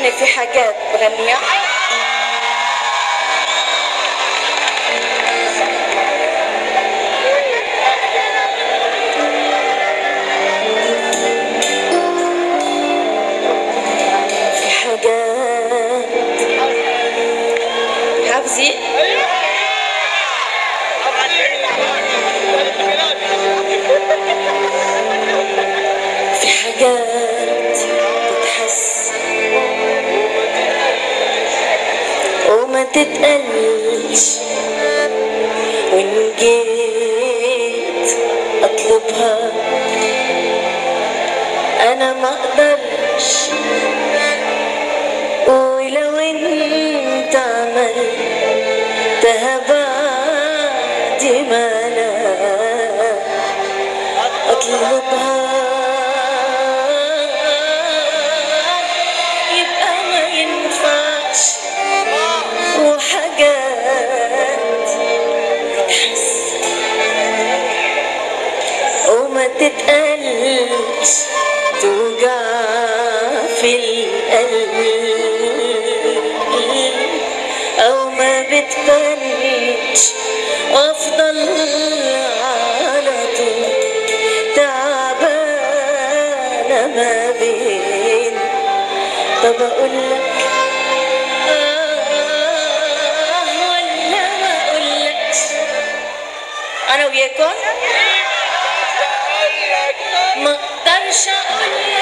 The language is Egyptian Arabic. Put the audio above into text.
بغني في حاجات بغنيها في حاجات حافظي في حاجات تتحس وما تتقلش وإن جيت أطلبها أنا ما أقدرش ولو أنت عملتها بعد ما أنا أطلبها يبقى ما ينفعش وحاجات تتحس وما تتقلش توجع في القلب أو ما بتبانش وأفضل على طول تعبانة ما بين طب أقول لك آه ولا ما أقولكش أنا وياكم ما أقدرش أقول